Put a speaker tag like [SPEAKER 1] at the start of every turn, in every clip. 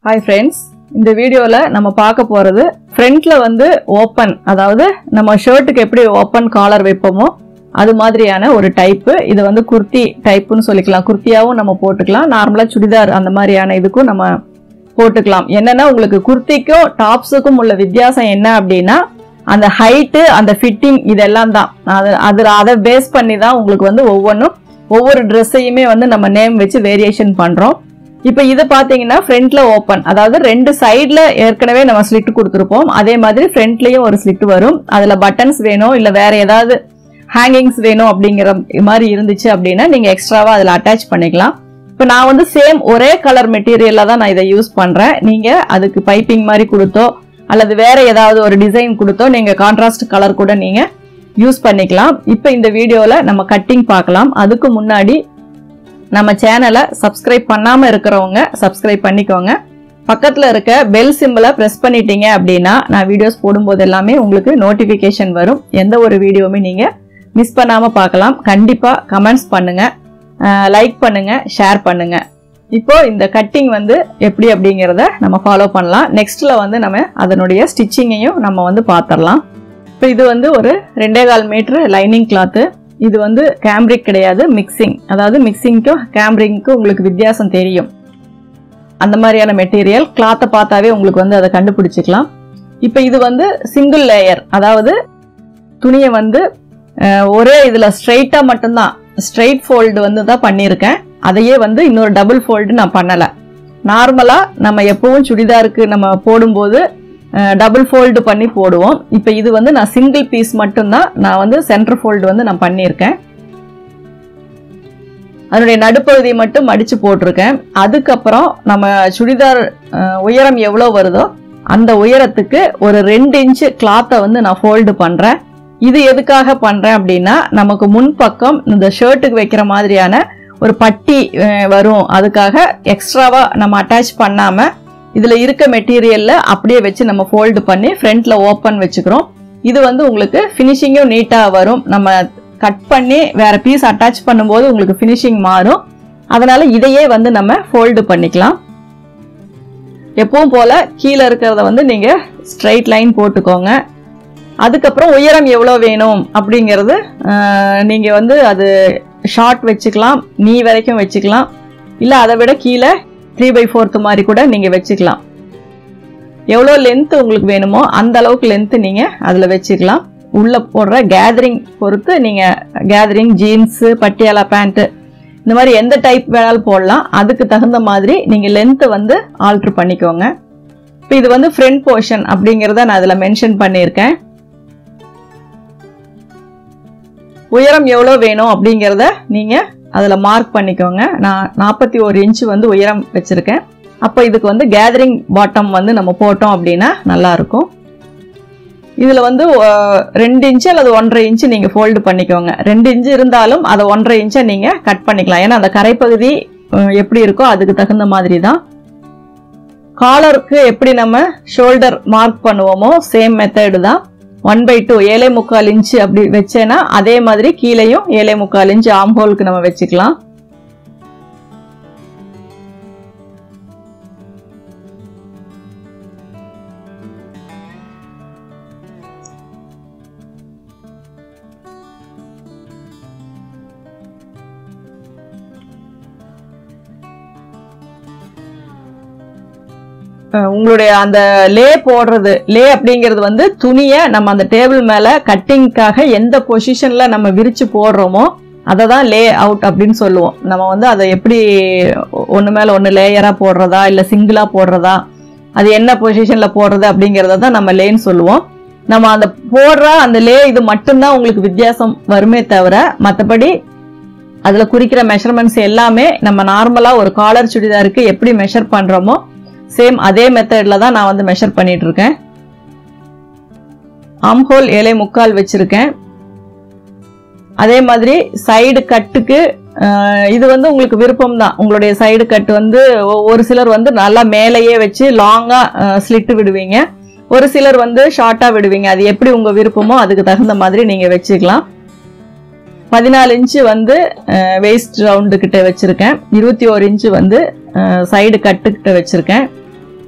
[SPEAKER 1] hi friends இந்த வீடியோவில் நம்ம பார்க்க போகிறது ஃப்ரண்ட்ல வந்து ஓப்பன் அதாவது நம்ம ஷர்ட்டுக்கு எப்படி ஓப்பன் காலர் வைப்போமோ அது மாதிரியான ஒரு டைப்பு இது வந்து குர்த்தி டைப்புன்னு சொல்லிக்கலாம் குர்த்தியாவும் நம்ம போட்டுக்கலாம் நார்மலாக சுடிதார் அந்த மாதிரியான இதுக்கும் நம்ம போட்டுக்கலாம் என்னன்னா உங்களுக்கு குர்த்திக்கும் டாப்ஸுக்கும் உள்ள வித்தியாசம் என்ன அப்படின்னா அந்த ஹைட்டு அந்த ஃபிட்டிங் இதெல்லாம் தான் அது அது அதை பேஸ் பண்ணி தான் உங்களுக்கு வந்து ஒவ்வொன்றும் ஒவ்வொரு ட்ரெஸ்ஸையுமே வந்து நம்ம நேம் வச்சு வேரியேஷன் பண்ணுறோம் இப்போ இது பார்த்தீங்கன்னா ஃப்ரண்ட்ல ஓப்பன் அதாவது ரெண்டு சைடில் ஏற்கனவே நம்ம ஸ்லிட் கொடுத்துருப்போம் அதே மாதிரி ஃப்ரண்ட்லேயும் ஒரு ஸ்லிட் வரும் அதில் பட்டன்ஸ் வேணும் இல்லை வேற ஏதாவது ஹேங்கிங்ஸ் வேணும் அப்படிங்கிற மாதிரி இருந்துச்சு அப்படின்னா நீங்கள் எக்ஸ்ட்ராவாக அதில் அட்டாச் பண்ணிக்கலாம் இப்போ நான் வந்து சேம் ஒரே கலர் மெட்டீரியலில் தான் நான் இதை யூஸ் பண்ணுறேன் நீங்கள் அதுக்கு பைப்பிங் மாதிரி கொடுத்தோ அல்லது வேற ஏதாவது ஒரு டிசைன் கொடுத்தோ நீங்கள் கான்ட்ராஸ்ட் கலர் கூட நீங்கள் யூஸ் பண்ணிக்கலாம் இப்போ இந்த வீடியோவில் நம்ம கட்டிங் பார்க்கலாம் அதுக்கு முன்னாடி நம்ம சேனலை சப்ஸ்கிரைப் பண்ணாமல் இருக்கிறவங்க சப்ஸ்கிரைப் பண்ணிக்கோங்க பக்கத்தில் இருக்க பெல் சிம்பிளை ப்ரெஸ் பண்ணிட்டீங்க அப்படின்னா நான் வீடியோஸ் போடும்போது எல்லாமே உங்களுக்கு நோட்டிஃபிகேஷன் வரும் எந்த ஒரு வீடியோவுமே நீங்கள் மிஸ் பண்ணாமல் பார்க்கலாம் கண்டிப்பாக கமெண்ட்ஸ் பண்ணுங்கள் லைக் பண்ணுங்கள் ஷேர் பண்ணுங்கள் இப்போ இந்த கட்டிங் வந்து எப்படி அப்படிங்கிறத நம்ம ஃபாலோ பண்ணலாம் நெக்ஸ்ட்டில் வந்து நம்ம அதனுடைய ஸ்டிச்சிங்கையும் நம்ம வந்து பார்த்துடலாம் இப்போ இது வந்து ஒரு ரெண்டே கால் மீட்ரு லைனிங் கிளாத்து இது வந்து கேம்ரிக் கிடையாது மிக்சிங் அதாவது மிக்சிங்க்கும் கேம்ரிங்க்கும் உங்களுக்கு வித்தியாசம் தெரியும் அந்த மாதிரியான மெட்டீரியல் கிளாத்தை பார்த்தாவே உங்களுக்கு வந்து அதை கண்டுபிடிச்சிக்கலாம் இப்போ இது வந்து சிங்கிள் லேயர் அதாவது துணியை வந்து அஹ், ஒரே இதில் ஸ்ட்ரைட்டாக மட்டும்தான் ஸ்ட்ரைட் ஃபோல்டு வந்து தான் பண்ணியிருக்கேன் அதையே வந்து இன்னொரு டபுள் ஃபோல்டு நான் பண்ணலை நார்மலாக நம்ம எப்பவும் சுடிதாருக்கு நம்ம போடும்போது டபுள் ஃபோல்டு பண்ணி போடுவோம் இப்போ இது வந்து நான் சிங்கிள் பீஸ் மட்டும்தான் நான் வந்து சென்டர் ஃபோல்டு வந்து நான் பண்ணியிருக்கேன் அதனுடைய நடுப்பகுதியை மட்டும் மடிச்சு போட்டிருக்கேன் அதுக்கப்புறம் நம்ம சுடிதார் அஹ், உயரம் எவ்வளோ வருதோ அந்த உயரத்துக்கு ஒரு ரெண்டு இன்ச்சு கிளாத்தை வந்து நான் ஃபோல்டு பண்ணுறேன் இது எதுக்காக பண்ணுறேன் அப்படின்னா நமக்கு முன்பக்கம் இந்த ஷர்ட்டுக்கு வைக்கிற மாதிரியான ஒரு பட்டி அஹ், வரும் அதுக்காக எக்ஸ்ட்ராவாக நம்ம அட்டாச் பண்ணாமல் இதில் இருக்க மெட்டீரியலில் அப்படியே வச்சு நம்ம ஃபோல்டு பண்ணி ஃப்ரண்ட்டில் ஓப்பன் வச்சுக்கிறோம் இது வந்து உங்களுக்கு ஃபினிஷிங்கும் நீட்டாக வரும் நம்ம கட் பண்ணி வேற பீஸ் அட்டாச் பண்ணும்போது உங்களுக்கு ஃபினிஷிங் மாறும் அதனால இதையே வந்து நம்ம ஃபோல்டு பண்ணிக்கலாம் எப்பவும் போல கீழே இருக்கிறத வந்து நீங்க ஸ்ட்ரைட் லைன் போட்டுக்கோங்க அதுக்கப்புறம் உயரம் எவ்வளோ வேணும் அப்படிங்கிறது ஆஹ், நீங்க வந்து அது ஷார்ட் வச்சுக்கலாம் நீ வரைக்கும் வச்சுக்கலாம் இல்லை அதை விட கீழே த்ரீ பை ஃபோர்த்து மாதிரி கூட நீங்க வச்சுக்கலாம் எவ்வளோ லென்த் உங்களுக்கு வேணுமோ அந்த அளவுக்கு லென்த் நீங்க அதில் வச்சுக்கலாம் உள்ள போடுற கேதரிங் பொறுத்து நீங்க கேதரிங் ஜீன்ஸு பட்டியாலா பேண்ட்டு இந்த மாதிரி எந்த டைப் வேணாலும் போடலாம் அதுக்கு தகுந்த மாதிரி நீங்க லென்த்தை வந்து ஆல்ட்ரு பண்ணிக்கோங்க இப்போ இது வந்து ஃப்ரண்ட் போர்ஷன் அப்படிங்கிறத நான் அதில் மென்ஷன் பண்ணியிருக்கேன் உயரம் எவ்வளோ வேணும் அப்படிங்கிறத நீங்கள் அதில் மார்க் பண்ணிக்கோங்க நான் நாற்பத்தி ஒரு இன்ச்சு வந்து உயரம் வச்சுருக்கேன் அப்போ இதுக்கு வந்து கேதரிங் பாட்டம் வந்து நம்ம போட்டோம் அப்படின்னா நல்லாயிருக்கும் இதில் வந்து அஹ், ரெண்டு இன்ச்சு அல்லது ஒன்றரை இன்ச்சு நீங்கள் ஃபோல்டு பண்ணிக்கோங்க ரெண்டு இன்ச்சு இருந்தாலும் அதை ஒன்றரை இன்ச்சை நீங்கள் கட் பண்ணிக்கலாம் ஏன்னா அந்த கரைப்பகுதி அஹ், எப்படி இருக்கோ அதுக்கு தகுந்த மாதிரி தான் காலருக்கு எப்படி நம்ம ஷோல்டர் மார்க் பண்ணுவோமோ சேம் மெத்தடு தான் ஒன் பை டூ ஏழை முக்கால் இன்ச்சு அப்படி வச்சேன்னா அதே மாதிரி கீழேயும் ஏழை முக்கால் இன்ச்சு ஆம் ஹோலுக்கு நம்ம வச்சுக்கலாம் அஹ் உங்களுடைய அந்த லே போடுறது லே அப்படிங்கிறது வந்து துணியை நம்ம அந்த டேபிள் மேல கட்டிங்க்காக எந்த பொசிஷன்ல நம்ம விரிச்சு போடுறோமோ அதை தான் லே அவுட் அப்படின்னு சொல்லுவோம் நம்ம வந்து அதை எப்படி ஒன்று மேலே ஒன்று லேயராக போடுறதா இல்லை சிங்கிளாக போடுறதா அது என்ன பொசிஷனில் போடுறது அப்படிங்கிறத தான் நம்ம லேன்னு சொல்லுவோம் நம்ம அந்த போடுற அந்த லே இது மட்டும்தான் உங்களுக்கு வித்தியாசம் வருமே தவிர மற்றபடி அதில் குறிக்கிற மெஷர்மெண்ட்ஸ் எல்லாமே நம்ம நார்மலாக ஒரு காலர் சுடிதாருக்கு எப்படி மெஷர் பண்ணுறோமோ சேம் அதே மெத்தடில் தான் நான் வந்து மெஷர் பண்ணிட்டு இருக்கேன் ஆம்ஹோல் ஏழை முக்கால் வச்சிருக்கேன் அதே மாதிரி சைடு கட்டுக்கு அஹ், இது வந்து உங்களுக்கு விருப்பம் தான் உங்களுடைய சைடு கட் வந்து ஒ- ஒரு சிலர் வந்து நல்லா மேலேயே வச்சு லாங்காக ஸ்லிட்டு விடுவீங்க ஒரு சிலர் வந்து ஷார்ட்டாக விடுவீங்க அது எப்படி உங்கள் விருப்பமோ அதுக்கு தகுந்த மாதிரி நீங்கள் வச்சுக்கலாம் பதினாலு இன்ச்சு வந்து வெயிஸ்ட் ரவுண்டு கிட்ட வச்சுருக்கேன் இருபத்தி ஓரு இன்ச்சு வந்து சைடு கட்டுக்கிட்ட வச்சுருக்கேன்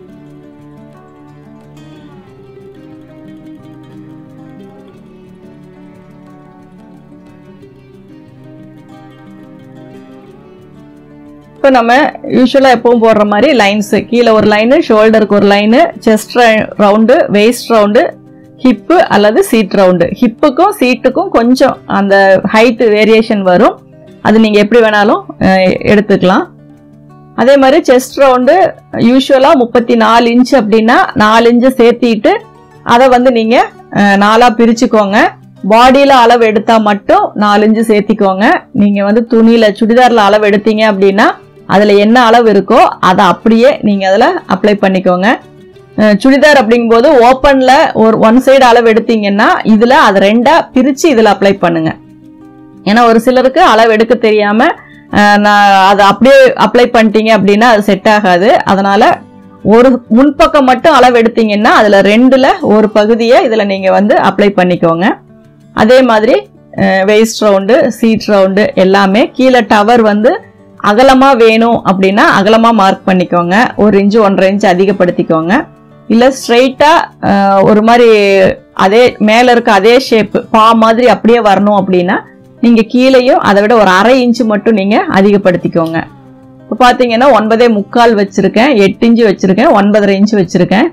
[SPEAKER 1] இப்போ நம்ம யூஸ்வலாக எப்பவும் போடுற மாதிரி லைன்ஸு கீழே ஒரு லைனு ஷோல்டருக்கு ஒரு line chest round waist round hip அல்லது சீட் ரவுண்டு ஹிப்புக்கும் சீட்டுக்கும் கொஞ்சம் அந்த ஹைட் வேரியேஷன் வரும் அது நீங்கள் எப்படி வேணாலும் அஹ், எடுத்துக்கலாம் அதே மாதிரி செஸ்ட் ரவுண்டு யூஸ்வலாக முப்பத்தி நாலு இன்ச் அப்படின்னா நாலு இன்ச்சு சேர்த்திட்டு அதை வந்து நீங்கள் நாலாக பிரிச்சுக்கோங்க பாடியில் அளவு எடுத்தால் மட்டும் நாலு இன்ச்சு சேர்த்திக்கோங்க நீங்கள் வந்து துணியில் சுடிதாரில் அளவு எடுத்தீங்க அப்படின்னா அதில் என்ன அளவு இருக்கோ அதை அப்படியே நீங்கள் அதில் அப்ளை பண்ணிக்கோங்க அஹ் சுடிதார் அப்படிங்கும்போது ஓப்பனில் ஒரு ஒன் சைடு அளவு எடுத்தீங்கன்னா இதில் அதை ரெண்டாக பிரித்து இதில் அப்ளை பண்ணுங்க ஏன்னா ஒரு சிலருக்கு அளவு எடுக்க தெரியாம அஹ், நான் அதை அப்படியே அப்ளை பண்ணிட்டீங்க அப்படின்னா அது செட் ஆகாது அதனால ஒரு முன்பக்கம் மட்டும் அளவு எடுத்தீங்கன்னா அதுல ரெண்டுல ஒரு பகுதியை இதுல நீங்க வந்து அப்ளை பண்ணிக்கோங்க அதே மாதிரி வெயிஸ்ட் ரவுண்டு சீட் ரவுண்டு எல்லாமே கீழே டவர் வந்து அகலமா வேணும் அப்படின்னா அகலமா மார்க் பண்ணிக்கோங்க ஒரு இன்ச்சு ஒன்றரை இன்ச்சு அதிகப்படுத்திக்கோங்க இல்ல ஸ்ட்ரைட்டா ஒரு மாதிரி அதே மேல இருக்க அதே ஷேப் பா மாதிரி அப்படியே வரணும் அப்படின்னா நீங்க கீழேயும் அதை விட ஒரு அரை இன்ச்சு மட்டும் நீங்க அதிகப்படுத்திக்கோங்க இப்போ பாத்தீங்கன்னா ஒன்பதே முக்கால் வச்சிருக்கேன் எட்டு இன்ச்சு வச்சிருக்கேன் ஒன்பதரை இன்ச்சு வச்சிருக்கேன்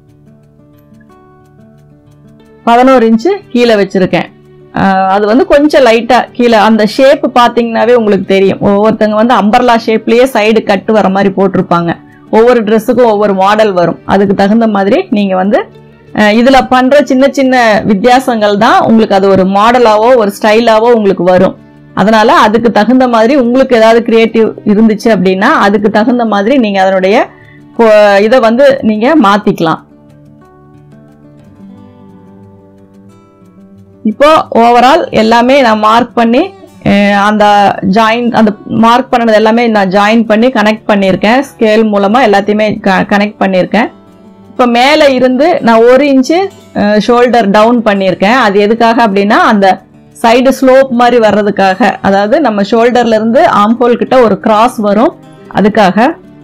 [SPEAKER 1] பதினோரு இன்ச்சு கீழே வச்சிருக்கேன் ஆஹ் அது வந்து கொஞ்சம் லைட்டா கீழே அந்த ஷேப் பாத்தீங்கன்னாவே உங்களுக்கு தெரியும் ஒவ்வொருத்தங்க வந்து அம்பர்லா ஷேப்லயே சைடு கட்டு வர மாதிரி போட்டிருப்பாங்க ஒவ்வொரு ட்ரெஸ்ஸுக்கும் ஒவ்வொரு மாடல் வரும் அதுக்கு தகுந்த மாதிரி நீங்க வந்து அஹ் இதுல பண்ற சின்ன சின்ன வித்தியாசங்கள் தான் உங்களுக்கு அது ஒரு மாடலாவோ ஒரு ஸ்டைலாவோ உங்களுக்கு வரும் அதனால அதுக்கு தகுந்த மாதிரி உங்களுக்கு ஏதாவது கிரியேட்டிவ் இருந்துச்சு அப்படின்னா அதுக்கு தகுந்த மாதிரி நீங்க அதனுடைய இதை வந்து நீங்க மாத்திக்கலாம் இப்போ ஓவரால் எல்லாமே நான் மார்க் பண்ணி அஹ் அந்த ஜாயின் அந்த மார்க் பண்ணது எல்லாமே நான் ஜாயின் பண்ணி கனெக்ட் பண்ணியிருக்கேன் ஸ்கேல் மூலமா எல்லாத்தையுமே கனெக்ட் பண்ணியிருக்கேன் இப்போ மேலே இருந்து நான் ஒரு இன்ச்சு ஷோல்டர் டவுன் பண்ணியிருக்கேன் அது எதுக்காக அப்படின்னா அந்த சைடு ஸ்லோப் மாதிரி வர்றதுக்காக அதாவது நம்ம ஷோல்டர்ல இருந்து ஆம்போல் கிட்ட ஒரு கிராஸ் வரும் அதுக்காக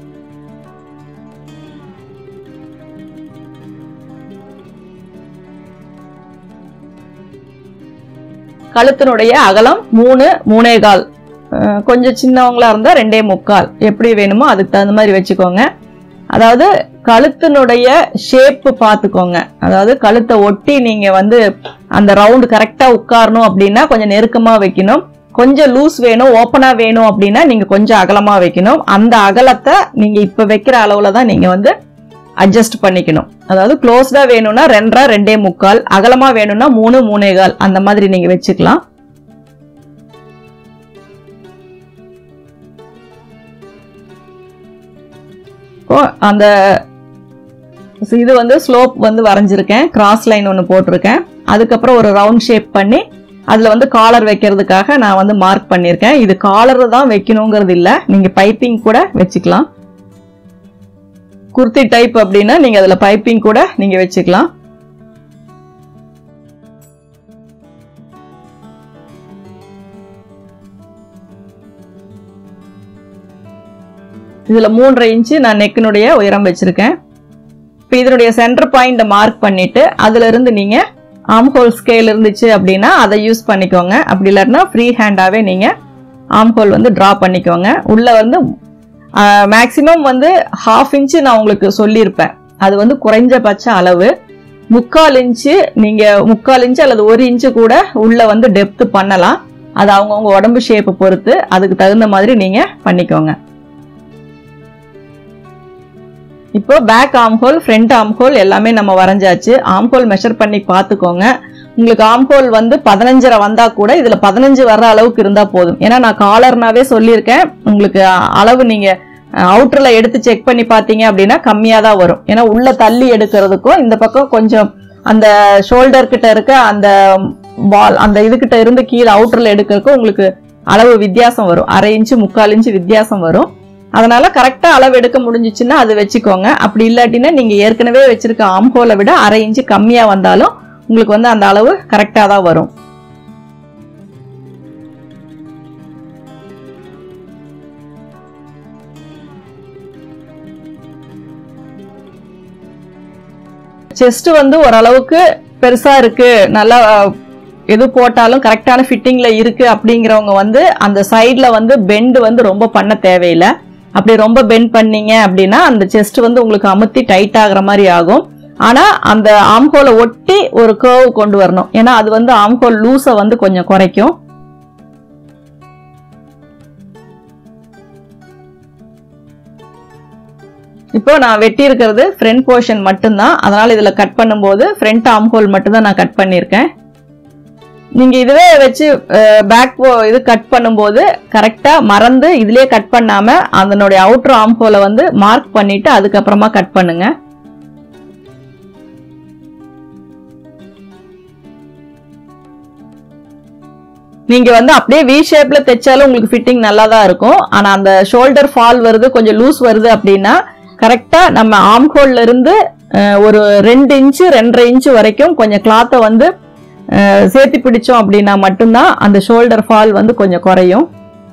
[SPEAKER 1] கழுத்தினுடைய அகலம் மூணு மூணே கால் அஹ் கொஞ்சம் சின்னவங்களா இருந்தா ரெண்டே முக்கால் எப்படி வேணுமோ அதுக்கு தகுந்த மாதிரி வச்சுக்கோங்க அதாவது கழுத்தினுடைய ஷேப்பு பார்த்துக்கோங்க அதாவது கழுத்தை ஒட்டி நீங்க வந்து அந்த ரவுண்டு கரெக்டா உட்காரணும் அப்படின்னா கொஞ்சம் நெருக்கமா வைக்கணும் கொஞ்சம் லூஸ் வேணும் ஓப்பனா வேணும் அப்படின்னா நீங்க கொஞ்சம் அகலமா வைக்கணும் அந்த அகலத்தை நீங்க இப்ப வைக்கிற அளவுல தான் நீங்க வந்து அட்ஜஸ்ட் பண்ணிக்கணும் அதாவது க்ளோஸ்டா வேணும்னா ரெண்டரை ரெண்டே முக்கால் அகலமா வேணும்னா மூணு மூணே கால் அந்த மாதிரி நீங்க வச்சுக்கலாம் இப்போ அந்த இது வந்து ஸ்லோப் வந்து வரைஞ்சிருக்கேன் கிராஸ் லைன் ஒன்று போட்டிருக்கேன் அதுக்கப்புறம் ஒரு ரவுண்ட் ஷேப் பண்ணி அதில் வந்து காலர் வைக்கிறதுக்காக நான் வந்து மார்க் பண்ணியிருக்கேன் இது காலர் தான் வைக்கணுங்கிறது இல்லை நீங்கள் பைப்பிங் கூட வச்சுக்கலாம் குர்த்தி டைப் அப்படின்னா நீங்கள் அதில் பைப்பிங் கூட நீங்கள் வச்சுக்கலாம் இதில் மூன்றரை இன்ச்சு நான் நெக்கினுடைய உயரம் வச்சுருக்கேன் இப்போ இதனுடைய சென்டர் பாயிண்ட்டை மார்க் பண்ணிட்டு அதுல இருந்து நீங்க ஆம் ஹோல் ஸ்கேல் இருந்துச்சு அப்படின்னா அதை யூஸ் பண்ணிக்கோங்க அப்படி இல்லாட்டினா ஃப்ரீ ஹேண்டாவே நீங்க ஆம் ஹோல் வந்து டிரா பண்ணிக்கோங்க உள்ள வந்து மேக்சிமம் வந்து ஹாஃப் இன்ச்சு நான் உங்களுக்கு சொல்லியிருப்பேன் அது வந்து குறைஞ்சபட்ச அளவு முக்கால் இன்ச்சு நீங்க முக்கால் இன்ச்சு அல்லது ஒரு இன்ச்சு கூட உள்ள வந்து டெப்த் பண்ணலாம் அது அவங்கவுங்க உடம்பு ஷேப்பை பொறுத்து அதுக்கு தகுந்த மாதிரி நீங்க பண்ணிக்கோங்க இப்போ பேக் ஆம் ஹோல் ஃப்ரண்ட் ஆம் ஹோல் எல்லாமே நம்ம வரைஞ்சாச்சு ஆம் ஹோல் மெஷர் பண்ணி பார்த்துக்கோங்க உங்களுக்கு ஆம் ஹோல் வந்து பதினஞ்சரை வந்தா கூட இதுல பதினஞ்சு வர்ற அளவுக்கு இருந்தா போதும் ஏன்னா நான் காலர்னாவே சொல்லியிருக்கேன் உங்களுக்கு அஹ், அளவு நீங்க அவுட்டர்ல எடுத்து செக் பண்ணி பார்த்தீங்க அப்படின்னா கம்மியா தான் வரும் ஏன்னா உள்ள தள்ளி எடுக்கிறதுக்கும் இந்த பக்கம் கொஞ்சம் அந்த ஷோல்டர் கிட்ட இருக்க அந்த பால் அந்த இதுகிட்ட இருந்து கீழே அவுட்டர்ல எடுக்கிறதுக்கும் உங்களுக்கு அளவு வித்தியாசம் வரும் அரை இன்ச்சு முக்கால் இன்ச்சு வித்தியாசம் வரும் அதனால கரெக்டா அளவு எடுக்க முடிஞ்சிச்சுன்னா அது வச்சுக்கோங்க அப்படி இல்லாட்டினா நீங்க ஏற்கனவே வச்சிருக்க ஆம்ஹோலை விட அரை இன்ச்சு கம்மியா வந்தாலும் உங்களுக்கு வந்து அந்த அளவு கரெக்டா தான் வரும் செஸ்ட் வந்து ஓரளவுக்கு பெருசா இருக்கு நல்லா அஹ், எது போட்டாலும் கரெக்டான ஃபிட்டிங்ல இருக்கு அப்படிங்கிறவங்க வந்து அந்த சைட்ல வந்து பெண்ட் வந்து ரொம்ப பண்ண தேவையில்லை அப்படி ரொம்ப பெண்ட் பண்ணீங்க அப்படின்னா அந்த செஸ்ட் வந்து உங்களுக்கு அமுத்தி டைட் ஆகுற மாதிரி ஆகும் ஆனா அந்த ஆம்ஹோலை ஒட்டி ஒரு கர்வ் கொண்டு வரணும் ஏன்னா அது வந்து ஆம்ஹோல் லூஸை வந்து கொஞ்சம் குறைக்கும் இப்போ நான் வெட்டி இருக்கிறது ஃப்ரண்ட் போர்ஷன் மட்டும்தான் அதனால இதுல கட் பண்ணும்போது ஃப்ரண்ட் ஆம்ஹோல் மட்டும்தான் நான் கட் பண்ணியிருக்கேன் நீங்க இதுவே வச்சு பேக் இது கட் பண்ணும்போது கரெக்டா மறந்து இதுலயே கட் பண்ணாம அதனுடைய அவுட்டர் ஆம்ஹோலை வந்து மார்க் பண்ணிட்டு அதுக்கப்புறமா கட் பண்ணுங்க நீங்க வந்து அப்படியே வி ஷேப்ல தைச்சாலும் உங்களுக்கு ஃபிட்டிங் நல்லா தான் இருக்கும் ஆனா அந்த ஷோல்டர் ஃபால் வருது கொஞ்சம் லூஸ் வருது அப்படின்னா கரெக்டா நம்ம ஆம் ஹோல்ல இருந்து அஹ், ஒரு ரெண்டு இன்ச்சு ரெண்டரை இன்ச்சு வரைக்கும் கொஞ்சம் கிளாத்தை வந்து அஹ், சேர்த்து பிடிச்சோம் அப்படின்னா மட்டும்தான் அந்த ஷோல்டர் ஃபால் வந்து கொஞ்சம் குறையும்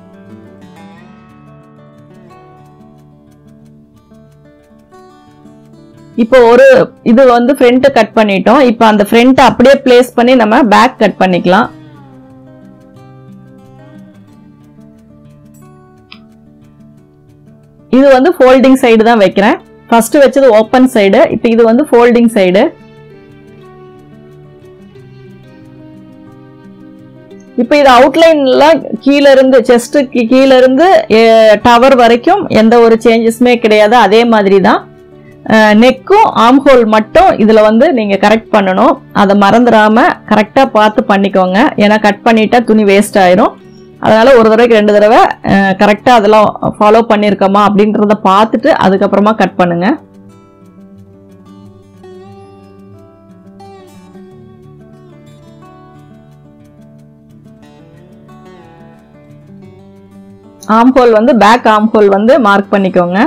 [SPEAKER 1] இப்போ ஒரு இது வந்து ஃப்ரண்ட் கட் பண்ணிட்டோம் இப்போ அந்த ஃப்ரண்ட் அப்படியே பிளேஸ் பண்ணி நம்ம பேக் கட் பண்ணிக்கலாம் இது வந்து ஃபோல்டிங் சைடு தான் வைக்கிறேன் ஃபர்ஸ்ட் வச்சது ஓப்பன் சைடு இப்போ இது வந்து ஃபோல்டிங் சைடு இப்போ இது அவுட்லைன்ல கீழ இருந்து செஸ்ட்டுக்கு கீழ இருந்து டவர் வரைக்கும் எந்த ஒரு சேஞ்சஸுமே கிடையாது அதே மாதிரி தான் நெக்கும் ஆம்ஹோல் மட்டும் இதுல வந்து நீங்க கரெக்ட் பண்ணணும் அதை மறந்துடாம கரெக்டா பார்த்து பண்ணிக்கோங்க ஏன்னா கட் பண்ணிட்டா துணி வேஸ்ட் ஆயிரும் அதனால ஒரு தடவைக்கு ரெண்டு தடவை கரெக்டா அதெல்லாம் ஃபாலோ பண்ணியிருக்கோமா அப்படின்றத பார்த்துட்டு அதுக்கப்புறமா கட் பண்ணுங்க ஆம்ஹோல் வந்து பேக் ஆம்ஹோல் வந்து மார்க் பண்ணிக்கோங்க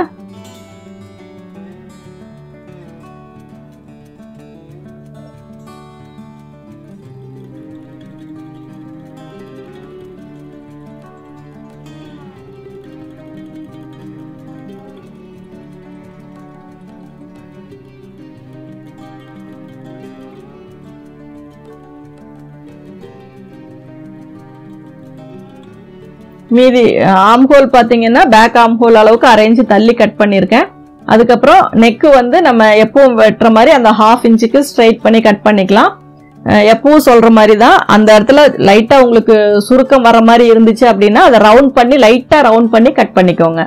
[SPEAKER 1] மீதி ஆம் ஹோல் பார்த்தீங்கன்னா பேக் ஆம் ஹோல் அளவுக்கு அரேஞ்சு தள்ளி கட் பண்ணியிருக்கேன் அதுக்கப்புறம் நெக்கு வந்து நம்ம எப்பவும் வெட்டுற மாதிரி அந்த ஹாஃப் இன்ச்சுக்கு ஸ்ட்ரைட் பண்ணி கட் பண்ணிக்கலாம் அஹ் எப்பவும் சொல்ற மாதிரி தான் அந்த இடத்துல லைட்டா உங்களுக்கு சுருக்கம் வர மாதிரி இருந்துச்சு அப்படின்னா அதை ரவுண்ட் பண்ணி லைட்டா ரவுண்ட் பண்ணி கட் பண்ணிக்கோங்க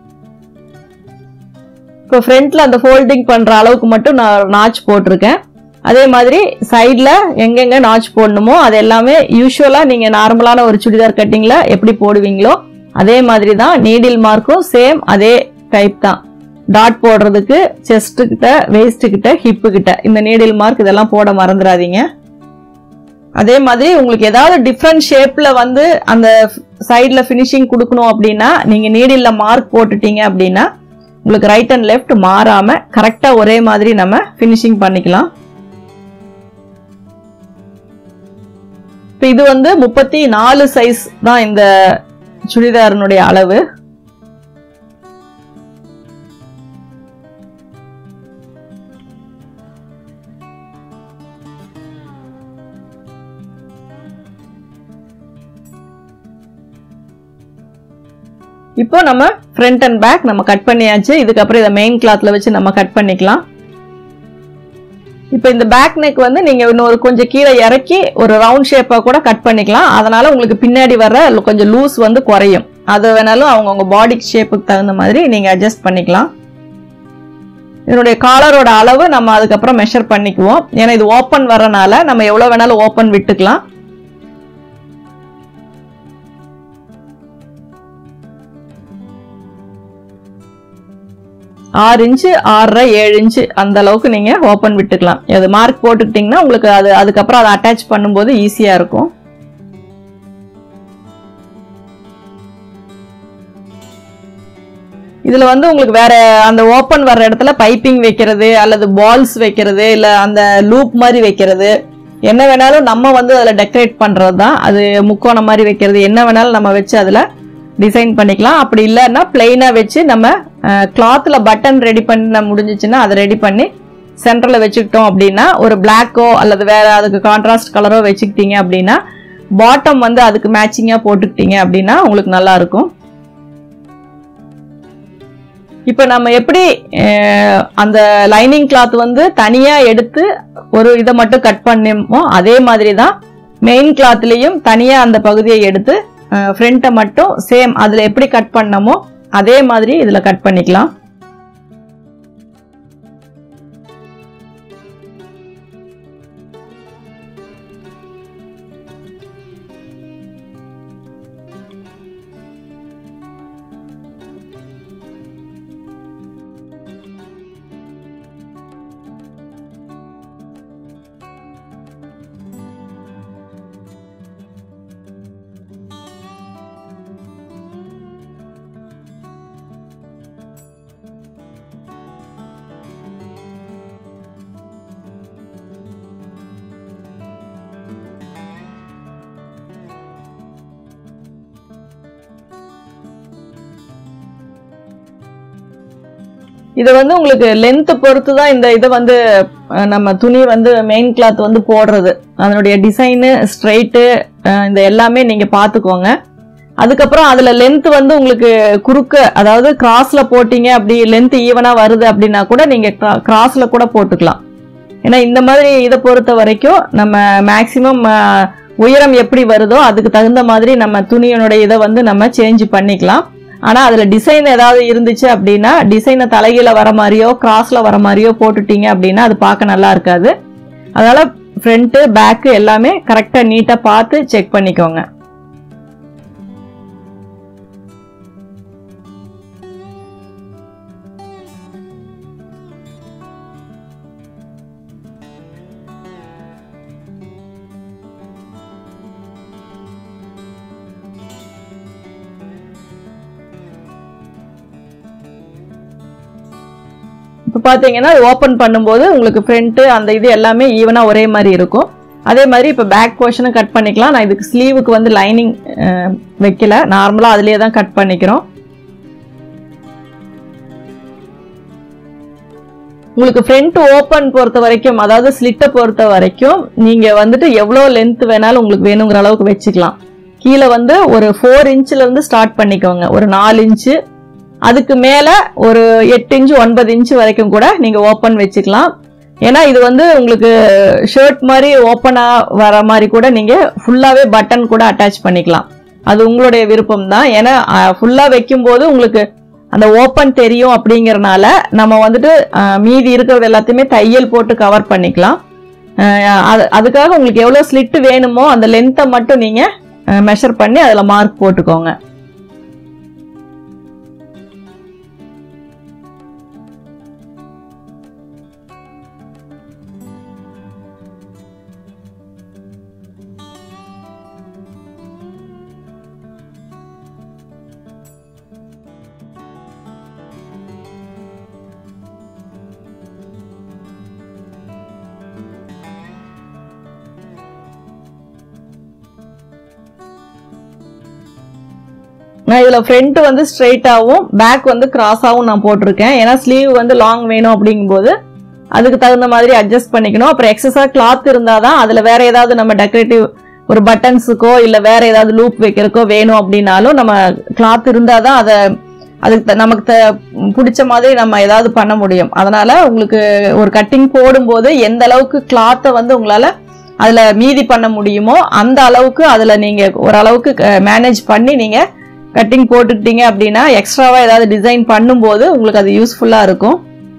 [SPEAKER 1] இப்போ ஃப்ரண்ட்ல அந்த ஃபோல்டிங் பண்ற அளவுக்கு மட்டும் நான் நாச் போட்டிருக்கேன் அதே மாதிரி சைடில் எங்கெங்க நாச் போடணுமோ அது எல்லாமே யூஸ்வலாக நீங்கள் நார்மலான ஒரு சுடிதார் கட்டிங்கில் எப்படி போடுவீங்களோ அதே மாதிரி தான் நீடில் மார்க்கும் சேம் அதே டைப் தான் டாட் போடுறதுக்கு செஸ்ட் கிட்ட வேஸ்ட் கிட்ட ஹிப்பு கிட்ட இந்த நீடில் மார்க் இதெல்லாம் போட மறந்துடாதீங்க அதே மாதிரி உங்களுக்கு ஏதாவது டிஃப்ரெண்ட் ஷேப்ல வந்து அந்த சைடில் ஃபினிஷிங் கொடுக்கணும் அப்படின்னா நீங்க நீடில் மார்க் போட்டுட்டீங்க அப்படின்னா உங்களுக்கு ரைட் அண்ட் லெஃப்ட் மாறாம கரெக்டா ஒரே மாதிரி நம்ம ஃபினிஷிங் பண்ணிக்கலாம் இப்போ இது வந்து முப்பத்தி நாலு சைஸ் தான் இந்த சுடிதாரினுடைய அளவு இப்போ நம்ம ஃப்ரண்ட் அண்ட் பேக் நம்ம கட் பண்ணியாச்சு இதுக்கப்புறம் இதை மெயின் கிளாத்ல வச்சு நம்ம கட் பண்ணிக்கலாம் இப்போ இந்த பேக் நெக் வந்து நீங்க இன்னொரு கொஞ்சம் கீழே இறக்கி ஒரு ரவுண்ட் ஷேப்பா கூட கட் பண்ணிக்கலாம் அதனால உங்களுக்கு பின்னாடி வர்ற கொஞ்சம் லூஸ் வந்து குறையும் அது வேணாலும் அவங்கவுங்க பாடி ஷேப்புக்கு தகுந்த மாதிரி நீங்க அட்ஜஸ்ட் பண்ணிக்கலாம் இதனுடைய காலரோட அளவு நம்ம அதுக்கப்புறம் மெஷர் பண்ணிக்குவோம் ஏன்னா இது ஓப்பன் வரனால நம்ம எவ்வளவு வேணாலும் ஓப்பன் விட்டுக்கலாம் ஆறு இன்ச்சு ஆறரை ஏழு இன்ச்சு அந்த அளவுக்கு நீங்க ஓப்பன் விட்டுக்கலாம் அது மார்க் போட்டுக்கிட்டீங்கன்னா உங்களுக்கு அது அதுக்கப்புறம் அதை அட்டாச் பண்ணும்போது ஈஸியா இருக்கும் இதுல வந்து உங்களுக்கு வேற அந்த ஓப்பன் வர்ற இடத்துல பைப்பிங் வைக்கிறது அல்லது பால்ஸ் வைக்கிறது இல்ல அந்த லூப் மாதிரி வைக்கிறது என்ன வேணாலும் நம்ம வந்து அதில் டெக்கரேட் பண்றது தான் அது முக்கோணம் மாதிரி வைக்கிறது என்ன வேணாலும் நம்ம வச்சு அதில் டிசைன் பண்ணிக்கலாம் அப்படி இல்லைன்னா பிளெயினாக வச்சு நம்ம கிளாத்தில் பட்டன் ரெடி பண்ண முடிஞ்சிச்சுன்னா அதை ரெடி பண்ணி சென்டரில் வச்சுக்கிட்டோம் அப்படின்னா ஒரு பிளாக்கோ அல்லது வேற அதுக்கு கான்ட்ராஸ்ட் கலரோ வச்சுக்கிட்டீங்க அப்படின்னா பாட்டம் வந்து அதுக்கு மேட்சிங்காக போட்டுக்கிட்டீங்க அப்படின்னா உங்களுக்கு நல்லா இருக்கும் இப்போ நம்ம எப்படி அஹ், அந்த லைனிங் கிளாத் வந்து தனியா எடுத்து ஒரு இதை மட்டும் கட் பண்ணோமோ அதே மாதிரி தான் மெயின் கிளாத்லயும் தனியா அந்த பகுதியை எடுத்து ஃப்ரண்ட்டை மட்டும் சேம் அதுல எப்படி கட் பண்ணமோ அதே மாதிரி இதுல கட் பண்ணிக்கலாம் இது வந்து உங்களுக்கு லென்த் பொறுத்து தான் இந்த இதை வந்து அஹ், நம்ம துணி வந்து மெயின் கிளாத் வந்து போடுறது அதனுடைய டிசைனு ஸ்ட்ரைட்டு இந்த எல்லாமே நீங்க பார்த்துக்கோங்க அதுக்கப்புறம் அதுல லென்த் வந்து உங்களுக்கு குறுக்க அதாவது கிராஸ்ல போட்டீங்க அப்படி லென்த் ஈவனா வருது அப்படின்னா கூட நீங்க கிராஸ்ல கூட போட்டுக்கலாம் ஏன்னா இந்த மாதிரி இதை பொறுத்த வரைக்கும் நம்ம மேக்சிமம் உயரம் எப்படி வருதோ அதுக்கு தகுந்த மாதிரி நம்ம துணியினுடைய இதை வந்து நம்ம சேஞ்ச் பண்ணிக்கலாம் ஆனா அதுல டிசைன் ஏதாவது இருந்துச்சு அப்படின்னா டிசைனை தலைகீழ வர மாதிரியோ கிராஸ்ல வர மாதிரியோ போட்டுட்டீங்க அப்படின்னா அது பார்க்க நல்லா இருக்காது அதனால ஃப்ரண்ட்டு பேக்கு எல்லாமே கரெக்டா நீட்டா பார்த்து செக் பண்ணிக்கோங்க இப்போ பார்த்தீங்கன்னா ஓப்பன் பண்ணும்போது உங்களுக்கு ஃப்ரண்ட்டு அந்த இது எல்லாமே ஈவனாக ஒரே மாதிரி இருக்கும் அதே மாதிரி இப்போ பேக் போர்ஷனும் கட் பண்ணிக்கலாம் நான் இதுக்கு ஸ்லீவுக்கு வந்து லைனிங் வைக்கல நார்மலாக அதுலேயே தான் கட் பண்ணிக்கிறோம் உங்களுக்கு ஃப்ரண்ட் ஓப்பன் பொறுத்த வரைக்கும் அதாவது ஸ்லிட்டை பொறுத்த வரைக்கும் நீங்கள் வந்துட்டு எவ்வளோ லென்த் வேணாலும் உங்களுக்கு வேணுங்கிற அளவுக்கு வச்சுக்கலாம் கீழே வந்து ஒரு ஃபோர் இன்ச்ல இருந்து ஸ்டார்ட் பண்ணிக்கோங்க ஒரு நாலு இன்ச்சு அதுக்கு மேல ஒரு எட்டு இன்ச்சு ஒன்பது இன்ச்சு வரைக்கும் கூட நீங்க ஓப்பன் வச்சுக்கலாம் ஏன்னா இது வந்து உங்களுக்கு ஷர்ட் மாதிரி ஓப்பனா வர மாதிரி கூட நீங்க ஃபுல்லாவே பட்டன் கூட அட்டாச் பண்ணிக்கலாம் அது உங்களுடைய விருப்பம் தான் ஏன்னா ஃபுல்லா வைக்கும்போது உங்களுக்கு அந்த ஓப்பன் தெரியும் அப்படிங்கறனால நம்ம வந்துட்டு அஹ், மீதி இருக்கிறது எல்லாத்தையுமே தையல் போட்டு கவர் பண்ணிக்கலாம் அஹ், அது அதுக்காக உங்களுக்கு எவ்வளோ ஸ்லிட் வேணுமோ அந்த லென்த்தை மட்டும் நீங்க மெஷர் பண்ணி அதில் மார்க் போட்டுக்கோங்க நான் இதுல ஃப்ரண்ட் வந்து ஸ்ட்ரெயிட்டாகவும் பேக் வந்து கிராஸாகவும் நான் போட்டிருக்கேன் ஏன்னா ஸ்லீவ் வந்து லாங் வேணும் அப்படிங்கும்போது அதுக்கு தகுந்த மாதிரி அட்ஜஸ்ட் பண்ணிக்கணும் அப்புறம் எக்ஸஸா கிளாத் இருந்தாதான் அதுல வேற ஏதாவது நம்ம டெக்கரேட்டிவ் ஒரு பட்டன்ஸுக்கோ இல்ல வேற ஏதாவது லூப் வைக்கிறக்கோ வேணும் அப்படின்னாலும் நம்ம கிளாத் இருந்தாதான் அதை அதுக்கு த- நமக்கு த- பிடிச்ச மாதிரி நம்ம ஏதாவது பண்ண முடியும் அதனால உங்களுக்கு ஒரு கட்டிங் போடும்போது எந்த அளவுக்கு கிளாத்தை வந்து உங்களால அதுல மீதி பண்ண முடியுமோ அந்த அளவுக்கு அதுல நீங்க ஓரளவுக்கு மேனேஜ் பண்ணி நீங்க கட்டிங் போட்டுக்கிட்டீங்க அப்படின்னா எக்ஸ்ட்ராவா ஏதாவது டிசைன் பண்ணும்போது உங்களுக்கு அது யூஸ்ஃபுல்லா இருக்கும்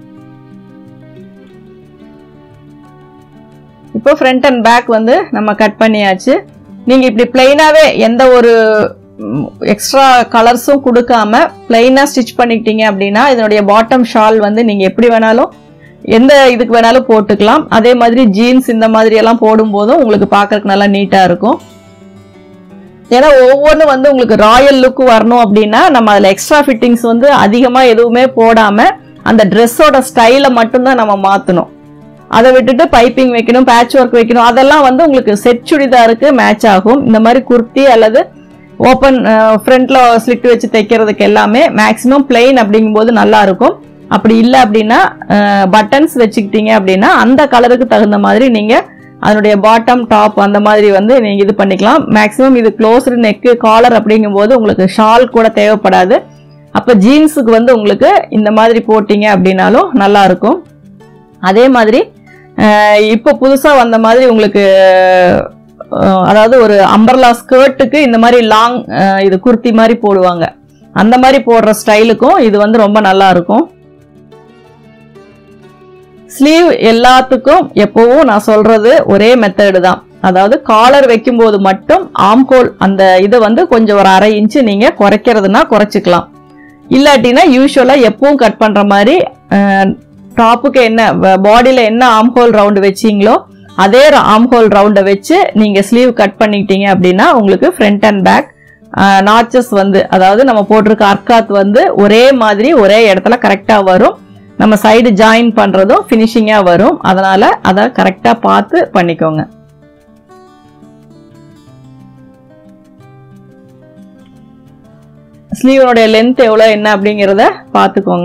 [SPEAKER 1] இப்போ ஃப்ரண்ட் அண்ட் பேக் வந்து நம்ம கட் பண்ணியாச்சு நீங்க இப்படி பிளைனாவே எந்த ஒரு எக்ஸ்ட்ரா கலர்ஸும் கொடுக்காம பிளைனா ஸ்டிச் பண்ணிக்கிட்டீங்க அப்படின்னா இதனுடைய பாட்டம் ஷால் வந்து நீங்க எப்படி வேணாலும் எந்த இதுக்கு வேணாலும் போட்டுக்கலாம் அதே மாதிரி ஜீன்ஸ் இந்த மாதிரி எல்லாம் போடும்போதும் உங்களுக்கு பார்க்கறதுக்கு நல்லா நீட்டா இருக்கும் ஏன்னா ஒவ்வொன்றும் வந்து உங்களுக்கு ராயல் லுக் வரணும் அப்படின்னா நம்ம அதில் எக்ஸ்ட்ரா ஃபிட்டிங்ஸ் வந்து அதிகமாக எதுவுமே போடாம அந்த ட்ரெஸ்ஸோட ஸ்டைலை மட்டும்தான் நம்ம மாற்றணும் அதை விட்டுட்டு பைப்பிங் வைக்கணும் பேட்ச் ஒர்க் வைக்கணும் அதெல்லாம் வந்து உங்களுக்கு செட் சுடிதாருக்கு மேட்ச் ஆகும் இந்த மாதிரி குர்த்தி அல்லது ஓப்பன் ஃப்ரண்ட்ல ஸ்லிட் வச்சு தைக்கிறதுக்கு எல்லாமே மேக்ஸிமம் பிளெயின் அப்படிங்கும்போது நல்லா இருக்கும் அப்படி இல்லை அப்படின்னா பட்டன்ஸ் வச்சுக்கிட்டீங்க அப்படின்னா அந்த கலருக்கு தகுந்த மாதிரி நீங்க அதனுடைய பாட்டம் டாப் அந்த மாதிரி வந்து நீங்க இது பண்ணிக்கலாம் மேக்ஸிமம் இது க்ளோஸ்டு நெக்கு காலர் அப்படிங்கும்போது உங்களுக்கு ஷால் கூட தேவைப்படாது அப்போ ஜீன்ஸுக்கு வந்து உங்களுக்கு இந்த மாதிரி போட்டிங்க அப்படின்னாலும் நல்லா இருக்கும் அதே மாதிரி அஹ், இப்போ புதுசாக வந்த மாதிரி உங்களுக்கு அஹ், அதாவது ஒரு அம்பர்லா ஸ்கர்ட்டுக்கு இந்த மாதிரி லாங் இது குர்த்தி மாதிரி போடுவாங்க அந்த மாதிரி போடுற ஸ்டைலுக்கும் இது வந்து ரொம்ப நல்லா இருக்கும் ஸ்லீவ் எல்லாத்துக்கும் எப்பவும் நான் சொல்றது ஒரே மெத்தடு தான் அதாவது காலர் வைக்கும்போது மட்டும் ஆம்கோல் அந்த இதை வந்து கொஞ்சம் ஒரு அரை இன்ச்சு நீங்க குறைக்கிறதுனா குறைச்சிக்கலாம் இல்லாட்டினா யூஸ்வலா எப்பவும் கட் பண்ற மாதிரி டாப்புக்கு என்ன பாடியில என்ன ஆம்ஹோல் ரவுண்டு வச்சீங்களோ அதே ஆம்ஹோல் ரவுண்டை வச்சு நீங்க ஸ்லீவ் கட் பண்ணிக்கிட்டீங்க அப்படின்னா உங்களுக்கு ஃப்ரண்ட் அண்ட் பேக் நாச்சஸ் வந்து அதாவது நம்ம போட்டிருக்க அர்க்காத் வந்து ஒரே மாதிரி ஒரே இடத்துல கரெக்டாக வரும் நம்ம சைடு ஜாயின் பண்ணுறதும் ஃபினிஷிங்காக வரும் அதனால அதை கரெக்டாக பார்த்து பண்ணிக்கோங்க ஸ்லீவனுடைய லென்த் எவ்வளோ என்ன அப்படிங்கிறத பார்த்துக்கோங்க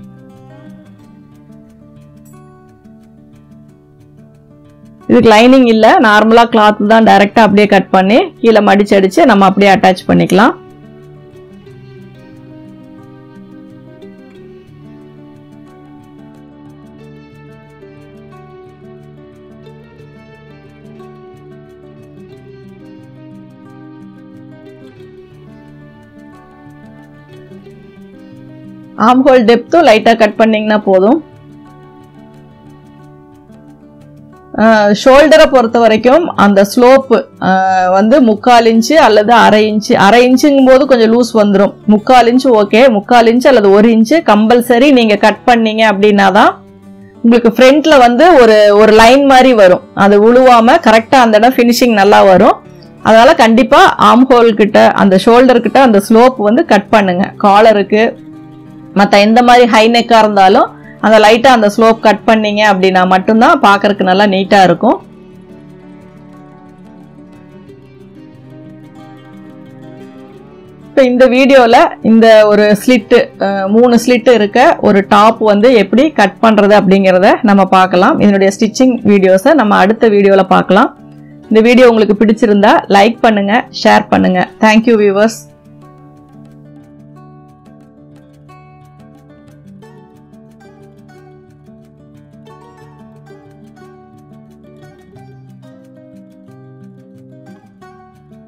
[SPEAKER 1] இதுக்கு லைனிங் இல்லை நார்மலாக கிளாத் தான் டைரெக்டாக அப்படியே கட் பண்ணி கீழே மடிச்சு அடிச்சு நம்ம அப்படியே அட்டாச் பண்ணிக்கலாம் ஆம் ஹோல் டெப்த்தும் லைட்டாக கட் பண்ணிங்கன்னா போதும் ஷோல்டரை பொறுத்த வரைக்கும் அந்த ஸ்லோப்பு வந்து முக்கால் இன்ச்சு அல்லது அரை இன்ச்சு அரை இன்ச்சுங்கும் போது கொஞ்சம் லூஸ் வந்துடும் முக்கால் இன்ச்சு ஓகே முக்கால் இன்ச்சு அல்லது ஒரு இன்ச்சு கம்பல்சரி நீங்கள் கட் பண்ணீங்க அப்படின்னா தான் உங்களுக்கு ஃப்ரண்ட்ல வந்து ஒரு ஒரு லைன் மாதிரி வரும் அது உழுவாம கரெக்டாக அந்த இடம் ஃபினிஷிங் நல்லா வரும் அதனால கண்டிப்பா ஆம் ஹோல் கிட்ட அந்த ஷோல்டர் கிட்ட அந்த ஸ்லோப் வந்து கட் பண்ணுங்க காலருக்கு மற்ற எந்த மாதிரி ஹை நெக்காக இருந்தாலும் அந்த லைட்டாக அந்த ஸ்லோப் கட் பண்ணீங்க அப்படின்னா மட்டும்தான் பார்க்கறதுக்கு நல்லா நீட்டாக இருக்கும் இப்போ இந்த வீடியோவில் இந்த ஒரு ஸ்லிட்டு மூணு ஸ்லிட்டு இருக்க ஒரு டாப் வந்து எப்படி கட் பண்ணுறது அப்படிங்கிறத நம்ம பார்க்கலாம் இதனுடைய ஸ்டிச்சிங் வீடியோஸை நம்ம அடுத்த வீடியோவில் பார்க்கலாம் இந்த வீடியோ உங்களுக்கு பிடிச்சிருந்தா லைக் பண்ணுங்கள் ஷேர் பண்ணுங்கள் தேங்க்யூ வியூவர்ஸ்